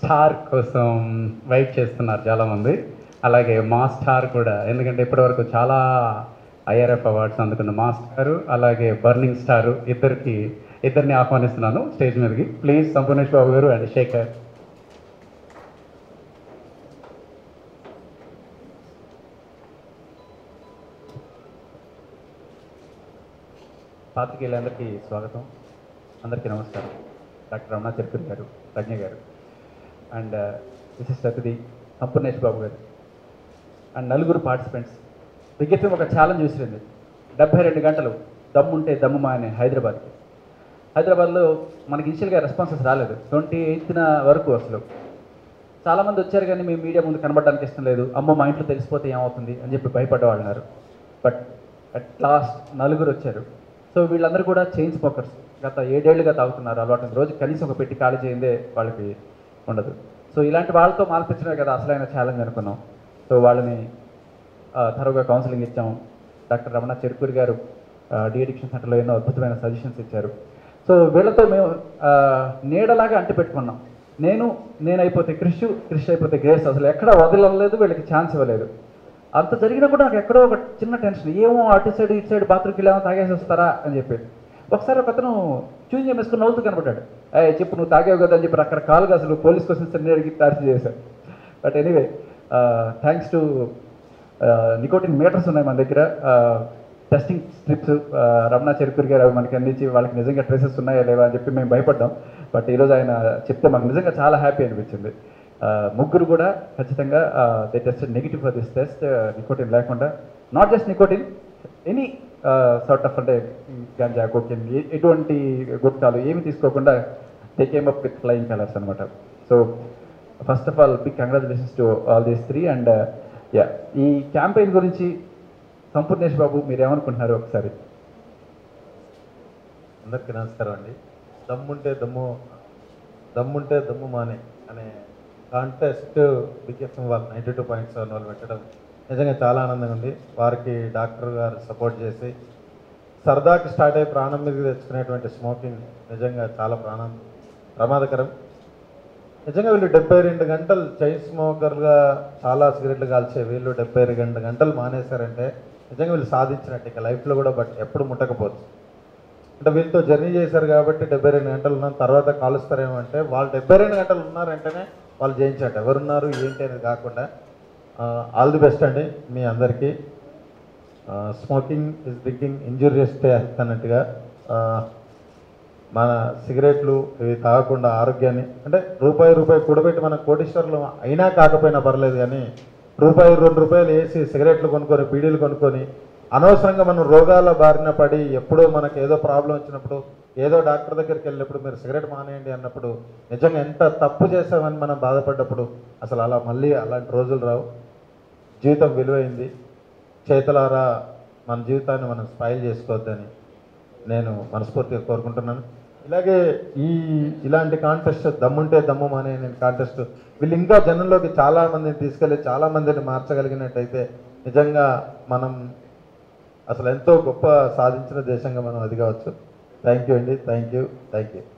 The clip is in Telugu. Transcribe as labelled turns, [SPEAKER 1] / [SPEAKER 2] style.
[SPEAKER 1] స్టార్ కోసం వెయిట్ చేస్తున్నారు చాలామంది అలాగే మా స్టార్ కూడా ఎందుకంటే ఇప్పటివరకు చాలా ఐఆర్ఎఫ్ అవార్డ్స్ అందుకున్న మా స్టార్ అలాగే బర్నింగ్ స్టార్ ఇద్దరికి ఇద్దరిని ఆహ్వానిస్తున్నాను స్టేజ్ మీదకి ప్లీజ్ సంపూర్ణేష్ బాబు గారు అండ్ శేఖర్ పాత్రికేయులందరికీ స్వాగతం అందరికీ నమస్కారం డాక్టర్ రమణ తిరుపతి గారు ప్రజ్ఞ గారు అండ్ విశిష్ట అతిథి సంపూర్ణేష్ బాబు గారు అండ్ నలుగురు పార్టిసిపెంట్స్ బిగ్గెఫ్ఎం ఒక ఛాలెంజ్ విసిరింది డెబ్బై రెండు గంటలు దమ్ముంటే దమ్ముమా అనే హైదరాబాద్కి హైదరాబాద్లో మనకి ఇనిషియల్గా రెస్పాన్సెస్ రాలేదు ట్వంటీ ఎయిత్న వరకు అసలు చాలామంది వచ్చారు కానీ మేము మీడియా ముందు కనబడడానికి ఇష్టం లేదు అమ్మో మా ఇంట్లో తెలిసిపోతే ఏమవుతుంది అని చెప్పి భయపడ్డవాళ్ళు ఉన్నారు బట్ అట్ లాస్ట్ నలుగురు వచ్చారు సో వీళ్ళందరూ కూడా చైన్ స్మోకర్స్ గత ఏడేళ్లుగా తాగుతున్నారు అలవాటు రోజు కనీసం ఒక పెట్టి ఖాళీ చేయందే వాళ్ళకి ఉండదు సో ఇలాంటి వాళ్ళతో మాల్పించడమే కదా అసలైన ఛాలెంజ్ అనుకున్నాం సో వాళ్ళని తరువుగా కౌన్సిలింగ్ ఇచ్చాం doctor Ramana Cherukuri garu de addiction సెంటర్లో ఎన్నో అద్భుతమైన సజెషన్స్ ఇచ్చారు సో వీళ్ళతో మేము ఆ, నీడలాగా అంటి పెట్టుకున్నాం నేను నేనైపోతే క్రిష్ క్రిష్ అయిపోతే గ్రేస్ అసలు ఎక్కడ వదలలేదు వీళ్ళకి ఛాన్స్ ఇవ్వలేదు అంత జరిగినా కూడా నాకు ఎక్కడో ఒక చిన్న టెన్షన్ ఏమో అటు సైడ్ ఇటు సైడ్ బాత్రూమ్కి వెళ్ళామో తాగేసి వస్తారా అని చెప్పి ఒకసారి ఒక అతను చూజ్ వేసుకుని నవ్వుతూ కనపడ్డాడు ఏ చెప్పు నువ్వు తాగేవు కదా అని చెప్పి రకరకాలుగా అసలు పోలీస్ క్వశ్చన్స్ అన్ని అడిగి టార్చ్ చేశారు but anyway thanks to nicotine meters ఉన్నాయి మన దగ్గర టెస్టింగ్ స్ట్రిప్స్ రమణ చెరుకూరి గారు అవి మనకి అందించి వాళ్ళకి నిజంగా ట్రేసెస్ ఉన్నాయా లేవా అని చెప్పి మేము భయపడ్డాం బట్ ఈరోజు ఆయన చెప్తే మాకు నిజంగా చాలా హ్యాపీ అనిపించింది ఆ, ముగ్గురు కూడా ఖచ్చితంగా they test negative for this test nicotine లేకుండా not just nicotine any sort of అంటే గంజా కోకిన్ ఎటువంటి గుట్కాలు ఏమి తీసుకోకుండా they came up with flying colours అనమాట so first of all big congratulations to all these three and yeah ఈ క్యాంపెయిన్ గురించి సంపూర్ణేష్ బాబు మీరు ఏమనుకుంటున్నారు ఒకసారి
[SPEAKER 2] అందరికీ నమస్కారం అండి దమ్ముంటే దమ్ము దమ్ముంటే దమ్ము మానే అనే కాంటెస్ట్ బిగ్గెఫ్ఎం వాళ్ళు నైంటీ టూ పాయింట్ సెవెన్ వాళ్ళు పెట్టడం నిజంగా చాలా ఆనందంగా ఉంది వారికి డాక్టర్ గారు సపోర్ట్ చేసి సరదాకి స్టార్ట్ అయ్యి ప్రాణం మీదకి తెచ్చుకునేటువంటి స్మోకింగ్ నిజంగా చాలా ప్రాణం ప్రమాదకరం నిజంగా వీళ్ళు డెబ్బై రెండు గంటలు చైన్ స్మోకర్గా చాలా సిగరెట్లు కాల్చే వీళ్ళు డెబ్బై రెండు గంటలు మానేశారంటే నిజంగా వీళ్ళు సాధించినట్టు ఇక లైఫ్లో కూడా బట్ ఎప్పుడు ముట్టకపోవచ్చు అంటే వీళ్ళతో జర్నీ చేశారు కాబట్టి డెబ్బై రెండు గంటలు ఉన్నాం తర్వాత కాలుస్తారేమో అంటే వాళ్ళు డెబ్బై రెండు గంటలు ఉన్నారంటేనే వాళ్ళు జయించట ఎవరున్నారు ఏంటి అనేది కాకుండా ఆల్ ది బెస్ట్ అండి మీ అందరికీ smoking is being injurious to health అన్నట్టుగా ఆ, మన సిగరెట్లు ఇవి తాగకుండా ఆరోగ్యాన్ని అంటే రూపాయి రూపాయి కూడబెట్టి మన కోటీశ్వరులు అయినా కాకపోయినా పర్లేదు కానీ రూపాయి రెండు రూపాయలు వేసి సిగరెట్లు కొనుక్కొని బీడీలు కొనుక్కొని అనవసరంగా మనం రోగాల బారిన పడి ఎప్పుడో మనకు ఏదో ప్రాబ్లం వచ్చినప్పుడు ఏదో డాక్టర్ దగ్గరికి వెళ్ళినప్పుడు మీరు సిగరెట్ మానేయండి అన్నప్పుడు నిజంగా ఎంత తప్పు చేసామని మనం బాధపడ్డప్పుడు అసలు అలా మళ్ళీ అలాంటి రోజులు రావు జీవితం విలువైంది చేతులారా మన జీవితాన్ని మనం స్పైల్ చేసుకోవద్దని నేను మనస్ఫూర్తిగా కోరుకుంటున్నాను ఇలాగే ఈ ఇలాంటి కాంటెస్ట్ దమ్ముంటే దమ్ము అనే నేను కాంటెస్ట్ వీళ్ళు ఇంకా జనంలోకి చాలా మందిని తీసుకెళ్ళి చాలా మందిని మార్చగలిగినట్టయితే నిజంగా మనం అసలు ఎంతో గొప్ప సాధించిన దేశంగా మనం అది కావచ్చు థ్యాంక్ యూ అండి థ్యాంక్ యూ థ్యాంక్ యూ